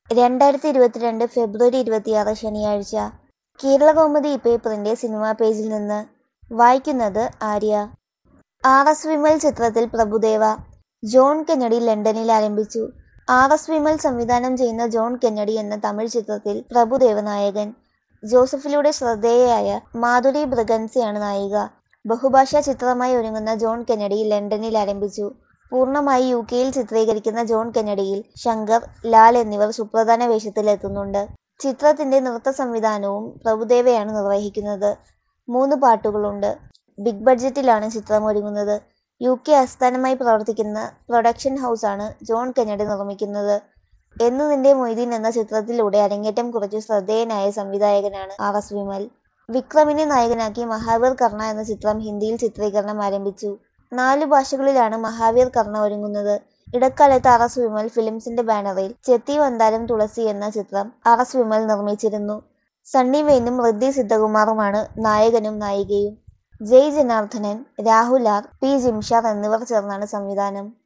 രണ്ടായിരത്തി ഇരുപത്തിരണ്ട് ഫെബ്രുവരി ഇരുപത്തിയാറ് ശനിയാഴ്ച കേരളകൗമുദി പേപ്പറിന്റെ സിനിമാ പേജിൽ നിന്ന് വായിക്കുന്നത് ആര്യ ആർ എസ് വിമൽ ചിത്രത്തിൽ പ്രഭുദേവ ജോൺ കെന്നഡി ലണ്ടനിൽ ആരംഭിച്ചു ആർ എസ് വിമൽ സംവിധാനം ചെയ്യുന്ന ജോൺ കെന്നഡി എന്ന തമിഴ് ചിത്രത്തിൽ പ്രഭുദേവ നായകൻ ജോസഫിലൂടെ ശ്രദ്ധേയയായ മാധുരി ബ്രഗൻസിയാണ് നായിക ബഹുഭാഷാ ചിത്രമായി ഒരുങ്ങുന്ന ജോൺ കെന്നഡി ലണ്ടനിൽ ആരംഭിച്ചു പൂർണ്ണമായി യു കെയിൽ ചിത്രീകരിക്കുന്ന ജോൺ കെന്നഡിയിൽ ശങ്കർ ലാൽ എന്നിവർ സുപ്രധാന വേഷത്തിലെത്തുന്നുണ്ട് ചിത്രത്തിന്റെ നൃത്ത സംവിധാനവും പ്രഭുദേവയാണ് നിർവഹിക്കുന്നത് മൂന്ന് പാട്ടുകളുണ്ട് ബിഗ് ബഡ്ജറ്റിലാണ് ചിത്രം ഒരുങ്ങുന്നത് യു കെ ആസ്ഥാനമായി പ്രവർത്തിക്കുന്ന പ്രൊഡക്ഷൻ ഹൗസാണ് ജോൺ കെന്നഡി നിർമ്മിക്കുന്നത് എന്ന് നിന്റെ മൊയ്തീൻ എന്ന ചിത്രത്തിലൂടെ അരങ്ങേറ്റം കുറിച്ച് ശ്രദ്ധേയനായ സംവിധായകനാണ് ആർ എസ് വിമൽ വിക്രമിനെ നായകനാക്കി മഹാവീർ കർണ എന്ന ചിത്രം ഹിന്ദിയിൽ ചിത്രീകരണം ആരംഭിച്ചു നാലു ഭാഷകളിലാണ് മഹാവീർ കർണ ഒരുങ്ങുന്നത് ഇടക്കാലത്ത് ആർ എസ് വിമൽ ഫിലിംസിന്റെ ബാനറിൽ ചെത്തി വന്താരം തുളസി എന്ന ചിത്രം ആർ എസ് വിമൽ നിർമ്മിച്ചിരുന്നു സണ്ണി വെയിനും ഋദ്ധി സിദ്ധകുമാറുമാണ് നായകനും നായികയും ജയ് ജനാർദ്ദനൻ രാഹുൽ ആർ പി ജിംഷാർ എന്നിവർ ചേർന്നാണ് സംവിധാനം